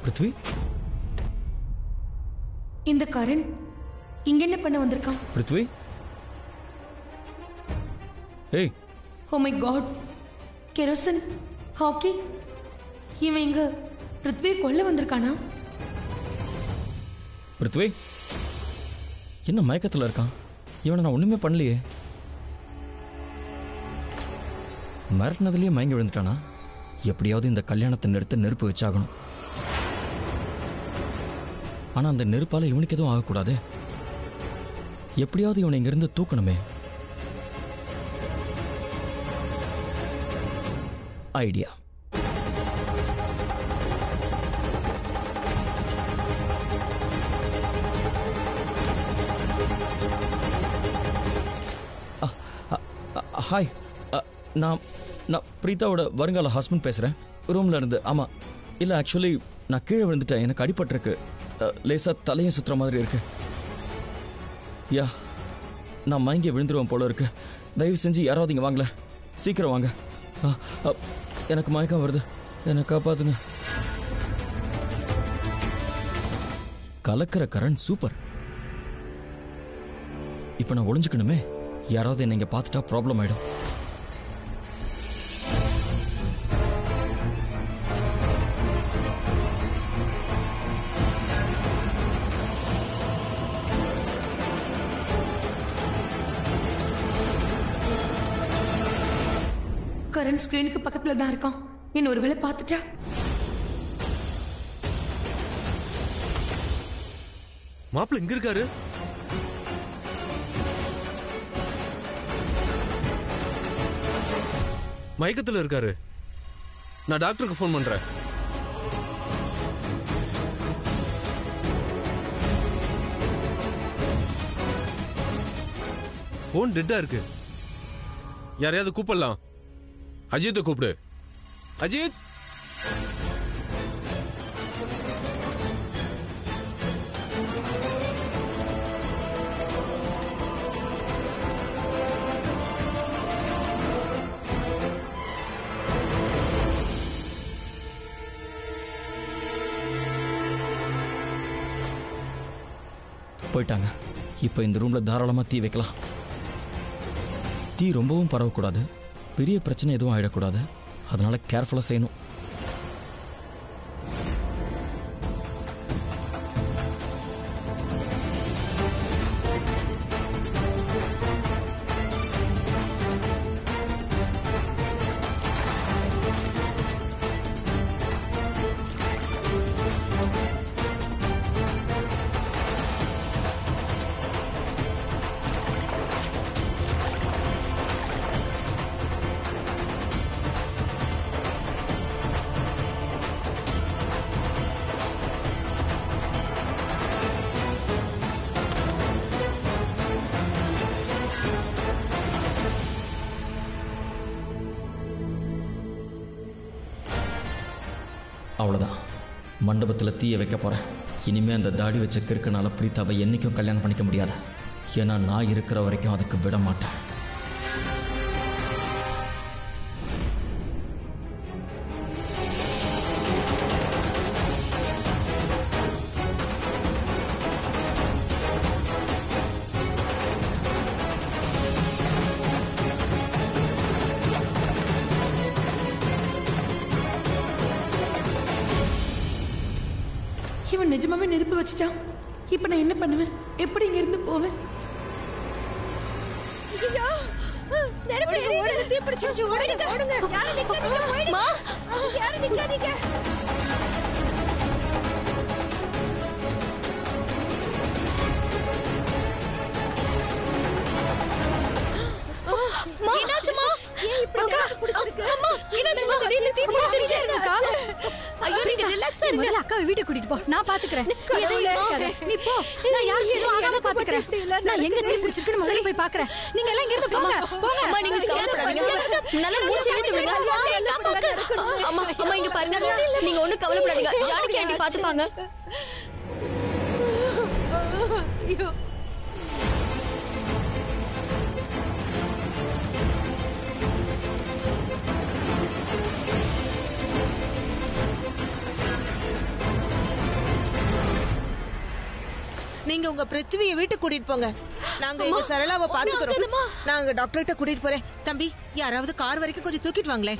பிருத்வி இந்த கரண் இங்க என்ன பண்ண வந்திருக்கான் பிருத்வி ஏய் ஓ மை காட் கெரோசன் ஹாக்கி இவன் இங்க பிருத்வியை கொல்ல வந்திருக்கானா பிருத்வி என்ன மயக்கத்தில் இருக்கான் இவனை நான் ஒண்ணுமே பண்ணலையே மிரட்டினதுலயே மயங்கி விழுந்துட்டானா எப்படியாவது இந்த கல்யாணத்தை நிறுத்த நெருப்பு வச்சாகணும் ஆனா அந்த நெருப்பால இவனுக்கு எதுவும் ஆகக்கூடாது எப்படியாவது இவனை இங்கிருந்து தூக்கணுமே ஐடியா ஹாய் அ, நான் நான் பிரீதாவோட வருங்கால ஹஸ்பண்ட் பேசுகிறேன் ரூமில் இருந்து ஆமாம் இல்லை ஆக்சுவலி நான் கீழே விழுந்துட்டேன் எனக்கு அடிபட்டிருக்கு லேசாக தலையும் சுற்றுற மாதிரி இருக்கு யா நான் மயங்கி விழுந்துருவேன் போல இருக்கு தயவு செஞ்சு யாராவது இங்கே வாங்கல சீக்கிரம் வாங்க அ, அ, எனக்கு மயக்கம் வருது என்னை காப்பாத்துங்க கலக்கிற கரண் சூப்பர் இப்போ நான் ஒளிஞ்சுக்கணுமே யாராவது என்னை இங்கே பார்த்துட்டா ப்ராப்ளம் ஆயிடும் கரண் ஸ்கிரீனுக்கு பக்கத்துல தான் இருக்கான் என்ன ஒருவேளை பார்த்துட்டா மாப்பிள்ள இங்க இருக்காரு மயக்கத்துல இருக்காரு நான் டாக்டருக்கு ஃபோன் பண்றேன் ஃபோன் டெட்டா இருக்கு யாரையாவது கூப்பிடலாம் அஜித்தை கூப்பிடு அஜித் போயிட்டாங்க இப்போ இந்த ரூம்ல தாராளமா தீ வைக்கலாம் தீ ரொம்பவும் பரவக்கூடாது பெரிய பிரச்சனை எதுவும் ஆயிடக்கூடாது அதனால கேர்ஃபுல்லாக செய்யணும் அவ்வளோதான் மண்டபத்தில் தீய வைக்க போகிறேன் இனிமே அந்த தாடி வச்ச கிறுக்கனால பிரீத்தாவை என்னைக்கும் கல்யாணம் பண்ணிக்க முடியாது ஏன்னா நான் இருக்கிற வரைக்கும் அதுக்கு விட மாட்டேன் இவன் நிஜமாவே நெருப்பு வச்சுட்டான் இப்ப நான் என்ன பண்ணுவேன் எப்படி இங்க இருந்து போவேன் ஐயோ நெருப்பு ஓடுங்க தீ பிடிச்சிருச்சு ஓடுங்க ஓடுங்க யாரும் நிக்காதீங்க போயிடுங்க யாரும் நிக்காதீங்க என்னாச்சுமா ஏன் இப்படி நெருப்பு பிடிச்சிருக்கு அம்மா என்னாச்சுமா திடீர்னு தீ பிடிச்சிருச்சே இருக்கா ஐயோ நீங்க ரிலாக்ஸா இருங்க முதல்ல அக்காவை வீட்டுக்கு கூட்டிட்டு போ நான் பாத்துக்கறேன் நீ எதுவும் யோசிக்காத நீ போ நான் யாருக்கும் எதுவும் ஆகாம பாத்துக்கறேன் நான் எங்க தீ பிடிச்சிருக்குன்னு முதல்ல போய் பாக்குறேன் நீங்க எல்லாம் இங்க இருந்து போங்க போங்க அம்மா நீங்க கவலைப்படாதீங்க நல்லா மூச்சு இழுத்து விடுங்க அம்மா அம்மா இங்க பாருங்க நீங்க ஒண்ணும் கவலைப்படாதீங்க ஜானகி ஆண்டி பாத்துப்பாங்க ஐயோ நீங்க உங்க பிருத்திவிய வீட்டுக்கு கூட்டிட்டு போங்க நாங்க எங்க சரளாவை பாத்துக்கிறோம் நாங்க டாக்டர் கிட்ட கூட்டிட்டு போறேன் தம்பி யாராவது கார் வரைக்கும் கொஞ்சம் தூக்கிட்டு வாங்களேன்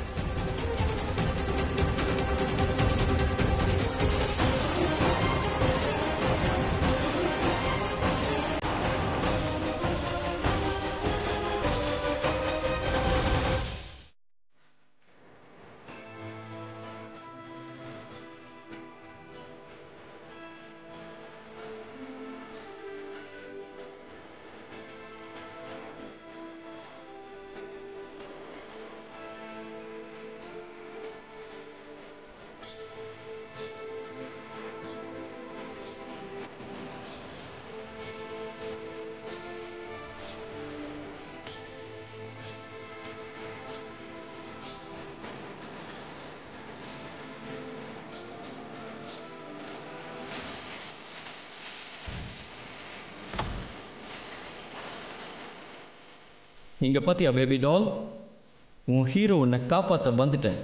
இங்க பாத்தியா பேபி டால் உன் ஹீரோ உன்னை காப்பாத்த வந்துட்டேன்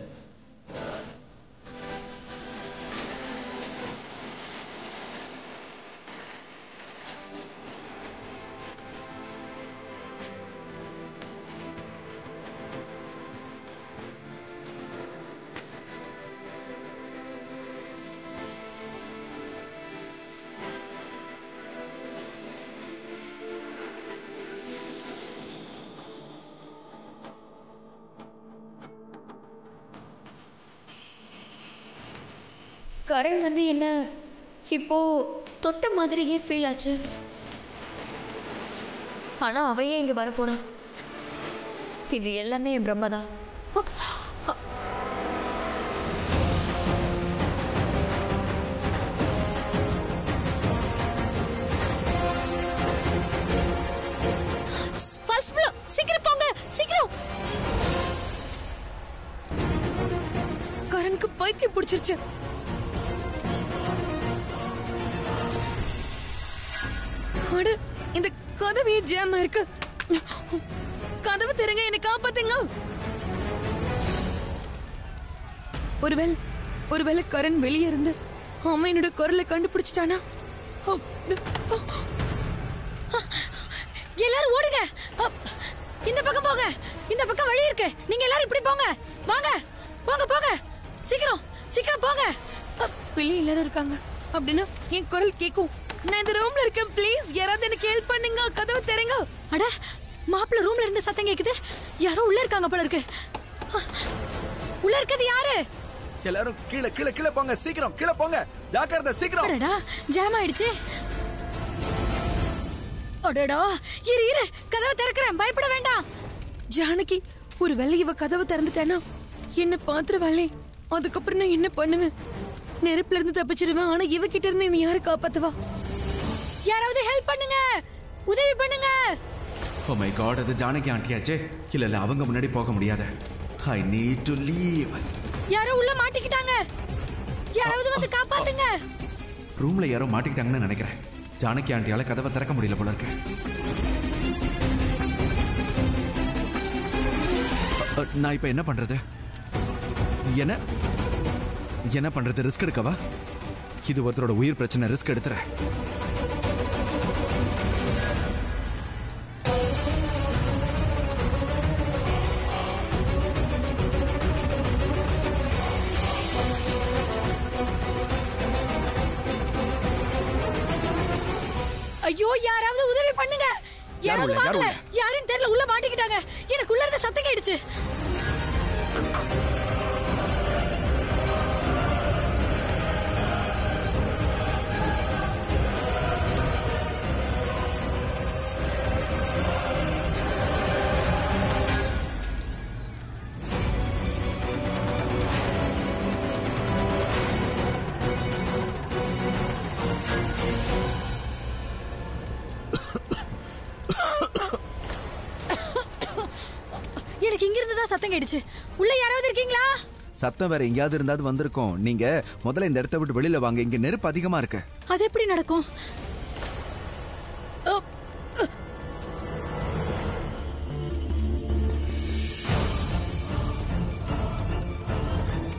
கரண் வந்து என்ன இப்போ தொட்ட மாதிரியே ஃபீல் ஆச்சு ஆனா அவ ஏன் இங்க வரப்போறான் இது எல்லாமே என் பிரம்மதான் ஃபர்ஸ்ட் ஃப்ளோர் சீக்கிரம் போங்க சீக்கிரம் கரனுக்கு பைத்தியம் பிடிச்சிருச்சு அட இந்த கதவே ஜாம் இருக்கு கதவு திறங்க என்னை காப்பாத்துங்க ஒருவேளை ஒருவேளை கரண் வெளியே இருந்து அவன் என்னோட குரலை கண்டுபிடிச்சிட்டானா ஓ, ஓ, எல்லாரும் ஓடுங்க அப், இந்த பக்கம் போங்க இந்த பக்கம் வழி இருக்கு நீங்க எல்லாரும் இப்படி போங்க வாங்க போங்க போங்க சீக்கிரம் சீக்கிரம் போங்க அப், வெளியே எல்லாரும் இருக்காங்க அப்படின்னா என் குரல் கேக்கும் நான் இந்த ரூம்ல இருக்கேன் ப்ளீஸ் யாராவது எனக்கு ஹெல்ப் பண்ணுங்க கதவு திறங்க அட மாப்பிள்ள ரூம்ல இருந்து சத்தம் கேக்குது யாரோ உள்ள இருக்காங்க போல இருக்கு அ, உள்ள இருக்கிறது யாரு எல்லாரும் கீழே கீழே கீழே போங்க சீக்கிரம் கீழே போங்க ஜாக்கிரதை சீக்கிரம் அடடா ஜாம் ஆயிடுச்சு அடடா இரு இரு கதவை திறக்கிறேன் பயப்பட வேண்டாம் ஜானகி ஒரு வேளை இவ கதவு திறந்துட்டானா என்ன பாத்துருவாளே அதுக்கப்புறம் நான் என்ன பண்ணுவேன் நெருப்புல இருந்து தப்பிச்சிருவேன் ஆனா இவ கிட்ட இருந்து நீ யாரு காப்பாத்துவா யாராவது ஹெல்ப் பண்ணுங்க உதவி பண்ணுங்க ஓ மை காட் அது ஜானகி ஆண்டியாச்சே இல்ல இல்ல அவங்க முன்னாடி போக முடியாது ஐ நீட் டு லீவ் யாரோ உள்ள மாட்டிக்கிட்டாங்க யாராவது வந்து காப்பாத்துங்க ரூம்ல யாரோ மாட்டிக்கிட்டாங்கன்னு நினைக்கிறேன் ஜானகி ஆண்டியால கதவை திறக்க முடியல போல இருக்கு அ, நான் இப்ப என்ன பண்றது என்ன என்ன பண்றது ரிஸ்க் எடுக்கவா இது ஒருத்தரோட உயிர் பிரச்சனை ரிஸ்க் எடுத்துறேன் ஐயோ யாராவது உதவி பண்ணுங்க யாராவது உள்ள? யார் வாங்கல உள்ள? யாருன்னு தெரியல உள்ள மாட்டிக்கிட்டாங்க எனக்கு உள்ள இருந்த சத்தம் கேடுச்சு எனக்கு இங்க இருந்து தான் சத்தம் கேடுச்சு உள்ள யாராவது இருக்கீங்களா சத்தம் வேற எங்கேயாவது இருந்தாவது வந்திருக்கோம் நீங்க முதல்ல இந்த இடத்த விட்டு வெளியில வாங்க இங்க நெருப்பு அதிகமா இருக்கு அது எப்படி நடக்கும் அ, அ.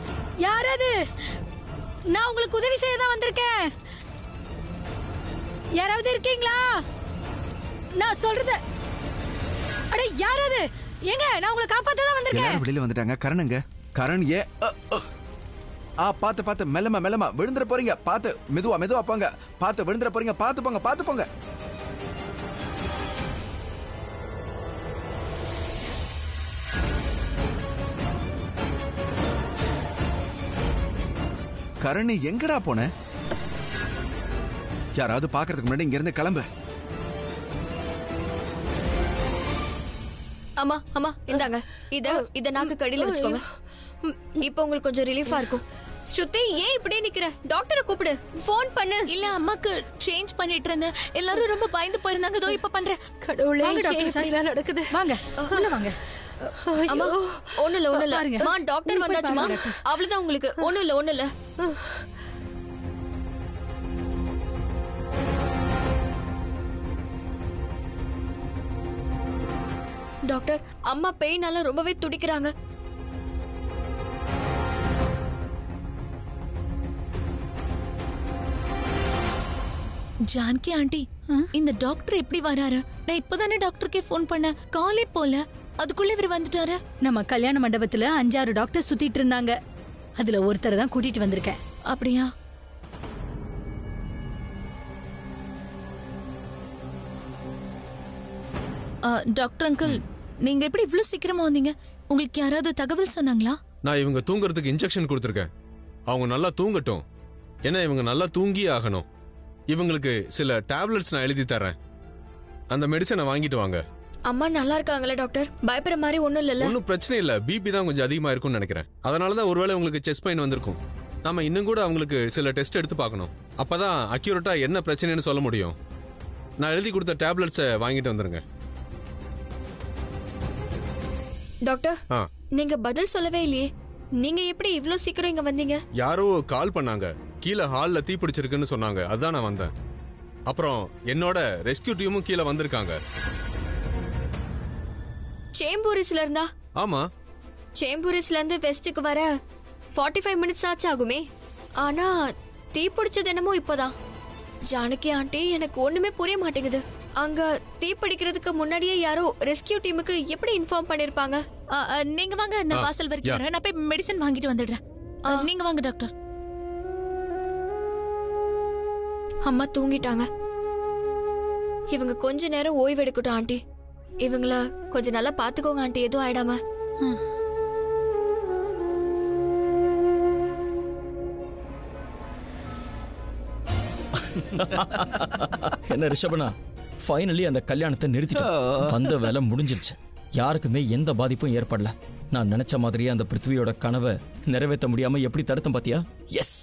யார் அது நான் உங்களுக்கு உதவி செய்ய தான் வந்திருக்கேன் யாராவது இருக்கீங்களா நான் சொல்றது அட யார் அது ஏங்க நான் உங்களை காப்பாத்த தான் வந்திருக்கேன் எல்லாரும் வெளியில வந்துட்டாங்க கரணுங்க கரண் ஏ அ, அ. ஆ பாத்து பாத்து மெல்லமா மெல்லமா விழுந்துற போறீங்க பாத்து மெதுவா மெதுவா போங்க பாத்து விழுந்துற போறீங்க பாத்து போங்க பாத்து போங்க கரணி எங்கடா போன யாராவது பாக்குறதுக்கு முன்னாடி இங்க இருந்து கிளம்பு அம்மா அம்மா இந்தாங்க இத இத நாக்கு கடியில வச்சுக்கோங்க இப்போ உங்களுக்கு கொஞ்சம் ரிலீஃபா இருக்கும் ஸ்ருதி ஏன் இப்படியே நிக்கிற டாக்டரை கூப்பிடு ஃபோன் பண்ணு இல்ல அம்மாக்கு சேஞ்ச் பண்ணிட்டு இருந்தேன் எல்லாரும் ரொம்ப பயந்து போயிருந்தாங்க இதோ இப்ப பண்றேன் கடவுளே வாங்க ஏன் டாக்டர் சார் இப்படிலாம் நடக்குது வாங்க உள்ள வாங்க அம்மா ஒண்ணு இல்ல ஒண்ணு இல்ல பாருங்க. மா டாக்டர் நீங்க போய் வந்தாச்சுமா பாருங்க, டாக்டர். அவ்வளவுதான் உங்களுக்கு ஒண்ணு இல்ல ஒண்ணு இல்ல டாக்டர் அம்மா பெயினால ரொம்பவே துடிக்கிறாங்க ஜான்கி ஆண்டி இந்த டாக்டர் எப்படி வராரு நான் இப்பதானே டாக்டருக்கே ஃபோன் பண்ணேன் காலே போல அதுக்குள்ள இவர் வந்துட்டாரு நம்ம கல்யாண மண்டபத்துல அஞ்சாறு டாக்டர் சுத்திட்டு இருந்தாங்க அதுல ஒருத்தரை தான் கூட்டிட்டு வந்திருக்கேன் அப்படியா ஆ, டாக்டர் அங்கிள் நீங்க எப்படி இவ்ளோ சீக்கிரமா வந்தீங்க உங்களுக்கு யாராவது தகவல் சொன்னாங்களா நான் இவங்க தூங்குறதுக்கு இன்ஜெக்ஷன் கொடுத்துருக்கேன் அவங்க நல்லா தூங்கட்டும் ஏன்னா இவங்க நல்லா தூங்கியே ஆகணும் இவங்களுக்கு சில டேப்லெட்ஸ் நான் எழுதி தரேன் அந்த மெடிசனை வாங்கிட்டு வாங்க அம்மா நல்லா இருக்காங்களா டாக்டர் பயப்படுற மாதிரி ஒண்ணும் இல்லல்ல ஒன்றும் பிரச்சனை இல்லை பிபி தான் கொஞ்சம் அதிகமாக இருக்கும்னு நினைக்கிறேன் அதனால தான் ஒருவேளை உங்களுக்கு செஸ்ட் பெயின் வந்திருக்கும் நாம இன்னும் கூட அவங்களுக்கு சில டெஸ்ட் எடுத்து பார்க்கணும் அப்பதான் அக்யூரேட்டா என்ன பிரச்சனைன்னு சொல்ல முடியும் நான் எழுதி கொடுத்த டேப்லெட்ஸை வாங்கிட்டு வந்துருங்க டாக்டர் ஆ நீங்க பதில் சொல்லவே இல்லையே நீங்க எப்படி இவ்ளோ சீக்கிரம் இங்க வந்தீங்க யாரோ கால் பண்ணாங்க கீழே ஹால்ல தீ பிடிச்சிருக்குன்னு சொன்னாங்க அதான் நான் வந்தேன் அப்புறம் என்னோட ரெஸ்கியூ டீமும் கீழே வந்திருக்காங்க சேம்பூரிஸ்ல இருந்தா ஆமா சேம்பூரிஸ்ல இருந்து வெஸ்ட்டுக்கு வர 45 ஃபைவ் மினிட்ஸ் ஆச்சு ஆகுமே ஆனா தீ பிடிச்சது என்னமோ இப்போதான் ஜானகி ஆண்டி எனக்கு ஒண்ணுமே புரிய மாட்டேங்குது அங்க தீ பிடிக்கிறதுக்கு முன்னாடியே யாரோ ரெஸ்கியூ டீமுக்கு எப்படி இன்ஃபார்ம் பண்ணிருப்பாங்க ஆ, ஆ, நீங்க வாங்க நான் ஆ, வாசல் வரைக்கும் யா. வரேன் நான் போய் மெடிசன் வாங்கிட்டு வந்துடுறேன் ஆ, நீங்க வாங்க டாக்டர் அம்மா தூங்கிட்டாங்க இவங்க கொஞ்ச நேரம் ஓய்வு எடுக்கட்டும் ஆண்டி இவங்கள கொஞ்சம் நல்லா பாத்துக்கோங்க ஆண்டி எதுவும் ஆயிடாம ம். என்ன ரிஷபனா ஃபைனலி அந்த கல்யாணத்தை நிறுத்திட்டோம் வந்த வேலை முடிஞ்சிருச்சு யாருக்குமே எந்த பாதிப்பும் ஏற்படல நான் நினைச்ச மாதிரியே அந்த பிருத்வியோட கனவை நிறைவேற்ற முடியாம எப்படி தடுத்தேன் பாத்தியா எஸ்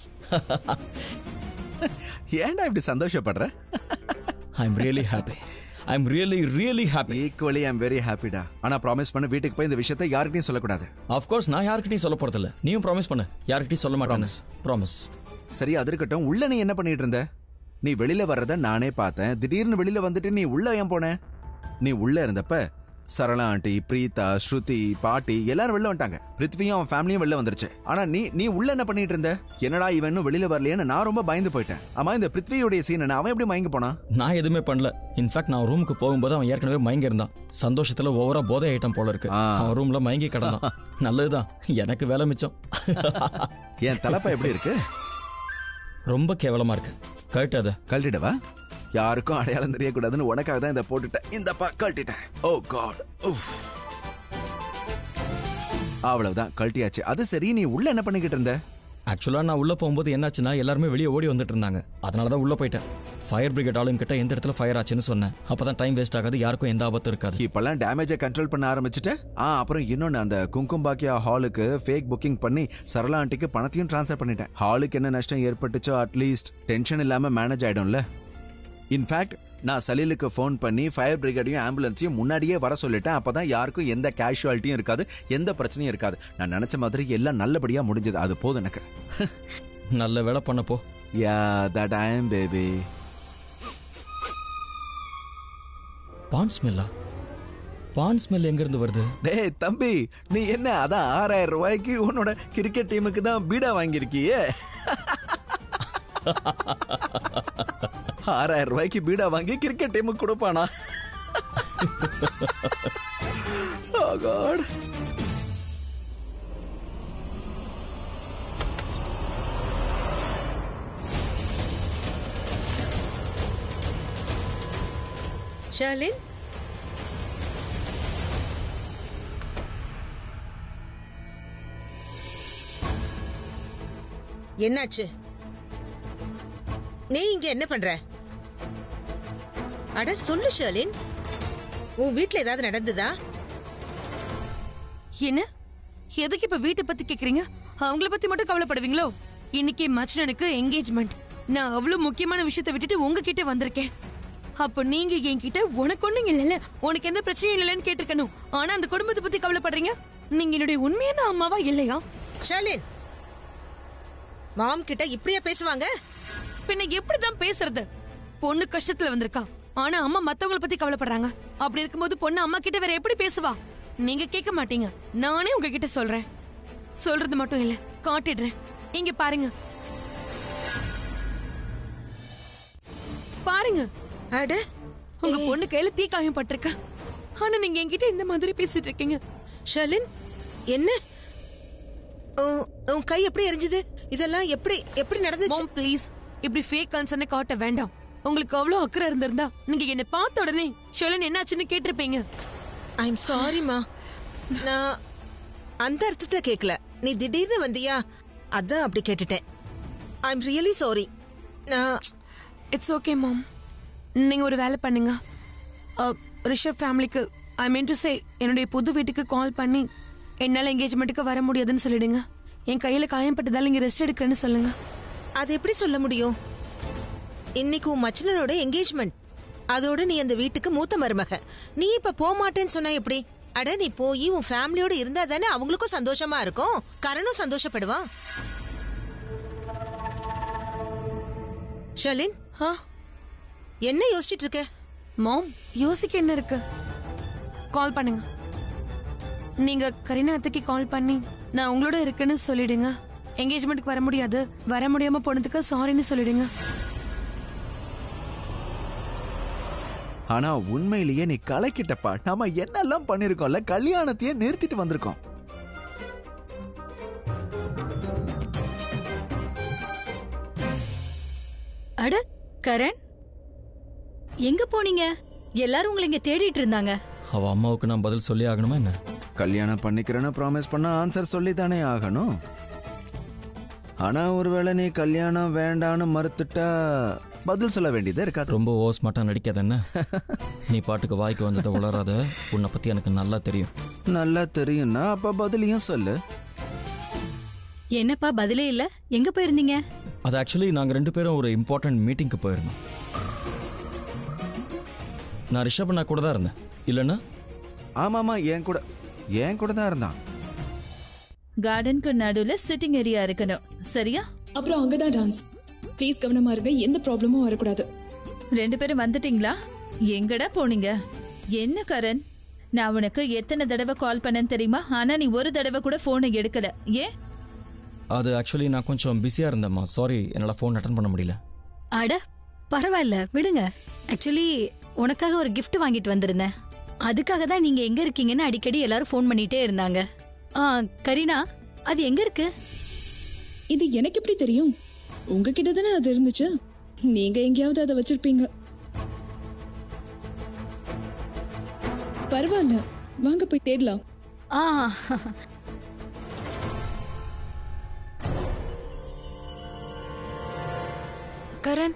ஏன்டா இப்படி சந்தோஷப்படுற I am really happy I am really really happy equally I'm very ஹாப்பிடா ஆனா ப்ராமிஸ் பண்ண வீட்டுக்கு போய் இந்த விஷயத்தை யாருக்கிட்டையும் சொல்லக்கூடாது ஆஃப்கோர்ஸ் நான் யார்கிட்டயும் சொல்ல போறதில்ல நீயும் ப்ராமிஸ் பண்ணு யார்கிட்டயும் சொல்ல மாட்டேன் ப்ராமிஸ் சரி அது இருக்கட்டும் உள்ள நீ என்ன பண்ணிட்டு இருந்த நீ வெளியில வர்றத நானே பார்த்தேன் திடீர்னு வெளியில வந்துட்டு நீ உள்ள ஏன் போன நீ உள்ள இருந்தப்ப சரளா ஆண்டி பிரீதா ஸ்ருதி பாட்டி எல்லாரும் வெளில வந்துட்டாங்க பிருத்வியும் அவன் ஃபேமிலியும் வெளில வந்துருச்சு ஆனா நீ நீ உள்ள என்ன பண்ணிட்டு இருந்த என்னடா இவன் இன்னும் வெளியில வரலையேன்னு நான் ரொம்ப பயந்து போயிட்டேன் ஆமா இந்த பிருத்வியோடைய சீன் என்ன அவன் எப்படி மயங்கி போனா நான் எதுவுமே பண்ணல இன்ஃபேக்ட் நான் ரூமுக்கு போகும்போது அவன் ஏற்கனவே மயங்கி இருந்தான் சந்தோஷத்துல ஓவரா போதை ஐட்டம் போல இருக்கு ஆ. அவன் ரூம்ல மயங்கி கிடந்தான் நல்லதுதான் எனக்கு வேலை மிச்சம் என் தலைப்பா எப்படி இருக்கு ரொம்ப கேவலமா இருக்கு கழட்டாத கழட்டிடவா யாருக்கும் அடையாளம் தெரியக்கூடாதுன்னு உனக்காக தான் இதை போட்டுட்டேன் இந்தப்பா கழட்டிட்டேன் ஓ காட் அவ்வளவுதான் கழட்டியாச்சு அது சரி நீ உள்ள என்ன பண்ணிக்கிட்டு இருந்த ஆக்சுவலா நான் உள்ள போகும்போது என்னாச்சுன்னா எல்லாருமே வெளியே ஓடி வந்துட்டு இருந்தாங்க அதனால தான் உள்ள போயிட்டேன் ஃபயர் பிரிகேட் ஆளுங்க கிட்ட எந்த இடத்துல ஃபயர் ஆச்சுன்னு சொன்னேன் அப்பதான் டைம் வேஸ்ட் ஆகாது யாருக்கும் எந்த ஆபத்தும் இருக்காது இப்பெல்லாம் டேமேஜை கண்ட்ரோல் பண்ண ஆரம்பிச்சுட்டு ஆ அப்புறம் இன்னொன்னு அந்த குங்கும் பாக்கியா ஹாலுக்கு ஃபேக் புக்கிங் பண்ணி சரளா ஆண்டிக்கு பணத்தையும் ட்ரான்ஸ்ஃபர் பண்ணிட்டேன் ஹாலுக்கு என்ன நஷ்டம் ஏற்பட்டுச்சோ அட்லீஸ்ட் டென்ஷன் இல்லாம மேனேஜ் ஆயிடும்ல இன்ஃபேக்ட் நான் சலீலுக்கு ஃபோன் பண்ணி ஃபயர் பிரிகேடையும் ஆம்புலன்ஸையும் முன்னாடியே வர சொல்லிட்டேன் அப்பதான் யாருக்கும் எந்த கேஷுவாலிட்டியும் இருக்காது எந்த பிரச்சனையும் இருக்காது நான் நினைச்ச மாதிரி எல்லாம் நல்லபடியா முடிஞ்சது அது போதும் எனக்கு நல்ல வேலை பண்ண போ யா தட் ஐ am பேபி பான் ஸ்மெல்லா பான் ஸ்மெல் எங்க இருந்து வருது டேய் தம்பி நீ என்ன அதான் ஆறாயிரம் ரூபாய்க்கு உன்னோட கிரிக்கெட் டீமுக்கு தான் பீடா வாங்கியிருக்கியே ஆறாயிரம் ரூபாய்க்கு பீடா வாங்கி கிரிக்கெட் டீமுக்கு கொடுப்பானா Oh God. ஷர்லின் என்னாச்சு நீ இங்க என்ன பண்ற அட சொல்லு ஷர்லின் உன் வீட்ல ஏதாவது நடந்ததா என்ன எதுக்கு இப்ப வீட்டை பத்தி கேக்குறீங்க அவங்கள பத்தி மட்டும் கவலைப்படுவீங்களோ இன்னைக்கு மச்சனனுக்கு என்கேஜ்மெண்ட் நான் அவ்வளவு முக்கியமான விஷயத்தை விட்டுட்டு உங்ககிட்ட வந்திருக்கேன் அப்போ நீங்க என்கிட்ட உனக்கு ஒண்ணும் இல்லைல்ல உனக்கு எந்த பிரச்சனையும் இல்லைன்னு கேட்டிருக்கணும் ஆனா அந்த குடும்பத்தை பத்தி கவலைப்படுறீங்க நீங்க என்னுடைய உண்மையான அம்மாவா இல்லையா ஷர்லின் மாம் கிட்ட இப்படியா பேசுவாங்க பின்ன எப்படிதான் பேசுறது பொண்ணு கஷ்டத்துல வந்திருக்கா ஆனா அம்மா மத்தவங்கள பத்தி கவலைப்படுறாங்க அப்படி இருக்கும்போது பொண்ணு அம்மா கிட்ட வேற எப்படி பேசுவா நீங்க கேட்க மாட்டீங்க நானே உங்ககிட்ட சொல்றேன் சொல்றது மட்டும் இல்ல காட்டிடுறேன் இங்க பாருங்க பாருங்க அட உங்க பொண்ணு கையில தீ காயம் பட்டிருக்க ஆனா நீங்க என்கிட்ட இந்த மாதிரி பேசிட்டு இருக்கீங்க ஷர்லின் என்ன உன் உன் கை எப்படி எரிஞ்சுது இதெல்லாம் எப்படி எப்படி நடந்துச்சு மாம் ப்ளீஸ் இப்படி ஃபேக் கன்சர்னை காட்ட வேண்டாம் உங்களுக்கு அவ்வளவு அக்கறை இருந்திருந்தா நீங்க என்ன பார்த்த உடனே ஷெலன் என்னாச்சுன்னு கேட்டிருப்பீங்க ஐ எம் சாரிம்மா நான் அந்த அர்த்தத்துல கேட்கல நீ திடீர்னு வந்தியா அதான் அப்படி கேட்டுட்டேன் ஐ எம் ரியலி சாரி நான் இட்ஸ் ஓகே மாம் நீங்க ஒரு வேலை பண்ணுங்க அஹ், ரிஷப் ஃபேமிலிக்கு ஐ மீன் டு சே என்னுடைய புது வீட்டுக்கு கால் பண்ணி என்னால என்கேஜ்மெண்ட்டுக்கு வர முடியாதுன்னு சொல்லிடுங்க என் கையில காயப்பட்டதால இங்க ரெஸ்ட் எடுக்கிறேன்னு சொல்லுங்க அது எப்படி சொல்ல முடியும் இன்னைக்கு உன் மச்சனனோட என்கேஜ்மெண்ட் அதோட நீ அந்த வீட்டுக்கு மூத்த மருமக நீ இப்ப போக மாட்டேன்னு சொன்னா எப்படி அட நீ போய் உன் ஃபேமிலியோட இருந்தா தானே அவங்களுக்கும் சந்தோஷமா இருக்கும் கரணும் சந்தோஷப்படுவான் ஷர்லின் ஆ என்ன யோசிச்சிட்டு இருக்க மாம் யோசிக்க என்ன இருக்கு கால் பண்ணுங்க நீங்க கரீனா அத்தைக்கு கால் பண்ணி நான் உங்களோட இருக்கேன்னு சொல்லிடுங்க என்கேஜ்மெண்ட்டுக்கு வர முடியாது வர முடியாம போனதுக்கு சாரின்னு சொல்லிடுங்க ஆனா உண்மையிலேயே நீ கலக்கிட்டப்பா நாம என்னெல்லாம் பண்ணிருக்கோம்ல கல்யாணத்தையே நிறுத்திட்டு வந்திருக்கோம் அட கரண் எங்க போனீங்க எல்லாரும் உங்களை இங்க தேடிட்டு இருந்தாங்க அவ அம்மாவுக்கு நான் பதில் சொல்லி ஆகணுமா என்ன கல்யாணம் பண்ணிக்கிறேன்னு ப்ராமிஸ் பண்ணா ஆன்சர் சொல்லி தானே ஆகணும் ஆனா ஒருவேளை நீ கல்யாணம் வேண்டான்னு மறுத்துட்டா பதில் சொல்ல வேண்டியதே இருக்காது ரொம்ப ஓஸ் மாட்டா நடிக்காத என்ன நீ பாட்டுக்கு வாய்க்கு வந்ததை உளராத உன்னை பத்தி எனக்கு நல்லா தெரியும் நல்லா தெரியும்னா அப்ப பதிலையும் சொல்லு என்னப்பா பதிலே இல்ல எங்க போயிருந்தீங்க அது ஆக்சுவலி நாங்கள் ரெண்டு பேரும் ஒரு இம்பார்ட்டன்ட் மீட்டிங்க்கு போயிருந்தோம் நான் ரிஷப் நான் கூட தான் இருந்தேன் இல்லைன்னா ஆமாமா என் கூட என் கூட தான் இருந்தான் கார்டனுக்கு நடுவுல சிட்டிங் ஏரியா இருக்கணும் சரியா அப்புறம் அங்கதான் டான்ஸ் ப்ளீஸ் கவனமா இருங்க எந்த ப்ராப்ளமும் வரக்கூடாது ரெண்டு பேரும் வந்துட்டீங்களா எங்கடா போனீங்க என்ன கரண் நான் உனக்கு எத்தனை தடவை கால் பண்ணேன்னு தெரியுமா ஆனா நீ ஒரு தடவை கூட போனை எடுக்கல ஏன் அது ஆக்சுவலி நான் கொஞ்சம் பிஸியாக இருந்தேம்மா சாரி என்னால் ஃபோன் அட்டன் பண்ண முடியல அட பரவாயில்ல விடுங்க ஆக்சுவலி உனக்காக ஒரு gift வாங்கிட்டு வந்திருந்தேன் அதுக்காக தான் நீங்க எங்க இருக்கீங்கன்னு அடிக்கடி எல்லாரும் ஃபோன் பண்ணிட்டே இருந்தாங்க ஆ கரீனா அது எங்க இருக்கு இது எனக்கு எப்படி தெரியும் உங்ககிட்ட தானே அது இருந்துச்சு நீங்க எங்கேயாவது அதை வச்சிருப்பீங்க பரவாயில்ல வாங்க போய் தேடலாம் ஆ கரண்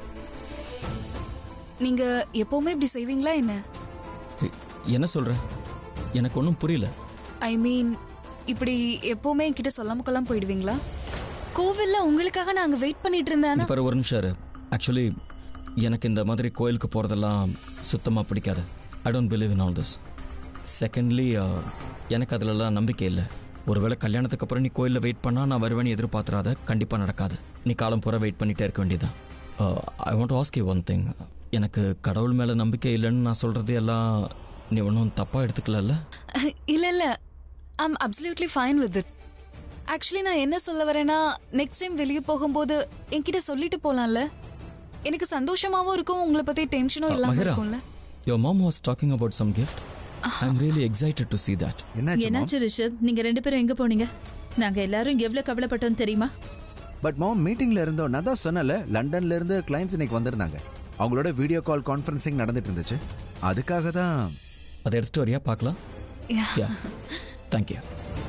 நீங்க எப்பவுமே இப்படி செய்வீங்களா என்ன எ- என்ன சொல்ற எனக்கு ஒன்றும் புரியல ஐ மீன் இப்படி எப்பவுமே என்கிட்ட சொல்லாம கொள்ளாம போயிடுவீங்களா கோவில்ல உங்களுக்காக நாங்க வெயிட் பண்ணிட்டு இருந்தேன் இப்போ ஒரு நிமிஷம் இரு ஆக்சுவலி எனக்கு இந்த மாதிரி கோயிலுக்கு போகிறதெல்லாம் சுத்தமாக பிடிக்காது I don't believe in all this secondly எனக்கு அதிலலாம் நம்பிக்கை இல்லை ஒருவேளை கல்யாணத்துக்கு அப்புறம் நீ கோயிலில் வெயிட் பண்ணால் நான் வருவேன்னு எதிர்பார்த்துறாத கண்டிப்பாக நடக்காது நீ காலம் பூரா வெயிட் பண்ணிகிட்டே இருக்க வேண்டியதான் I want ask you one thing எனக்கு கடவுள் மேலே நம்பிக்கை இல்லைன்னு நான் சொல்கிறது எல்லாம் நீ ஒன்றும் தப்பாக எடுத்துக்கலல்ல இல்ல இல்ல I'm absolutely fine with it actually நான் என்ன சொல்ல வரேன்னா நெக்ஸ்ட் டைம் வெளியே போகும்போது என்கிட்ட சொல்லிட்டு போலாம்ல எனக்கு சந்தோஷமாவும் இருக்கும் உங்களை பத்தி டென்ஷனும் இல்லாம மகிரா இருக்கும்ல your mom was talking about some gift I am really excited to see that என்னாச்சு mom? என்னாச்சு ரிஷப் நீங்க ரெண்டு பேரும் எங்க போனீங்க நாங்க எல்லாரும் எவ்வளவு கவலைப்பட்டோம் தெரியுமா பட் மாம் மீட்டிங்ல இருந்தோம் நான் தான் சொன்னல லண்டன்ல இருந்து கிளைண்ட்ஸ் இன்னைக்கு வந்திருந்தாங்க அவங்களோட வீடியோ கால் கான்ஃபரன்சிங் நடந்துட்டு இருந்துச்சு அதுக்காக தான் அதை எடுத்துட்டு வரியா பார்க்கலாம் Yeah. யா தேங்க்யூ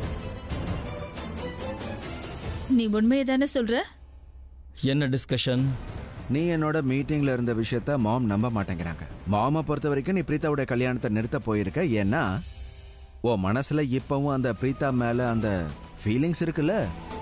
நீ உண்மையை தானே சொல்ற என்ன டிஸ்கஷன் நீ என்னோட மீட்டிங்ல இருந்த விஷயத்த மாம் நம்ப மாட்டேங்கிறாங்க மாமை பொறுத்த வரைக்கும் நீ பிரீத்தாவோட கல்யாணத்தை நிறுத்த போயிருக்க ஏன்னா ஓ மனசுல இப்பவும் அந்த பிரீத்தா மேல அந்த ஃபீலிங்ஸ் இருக்குல்ல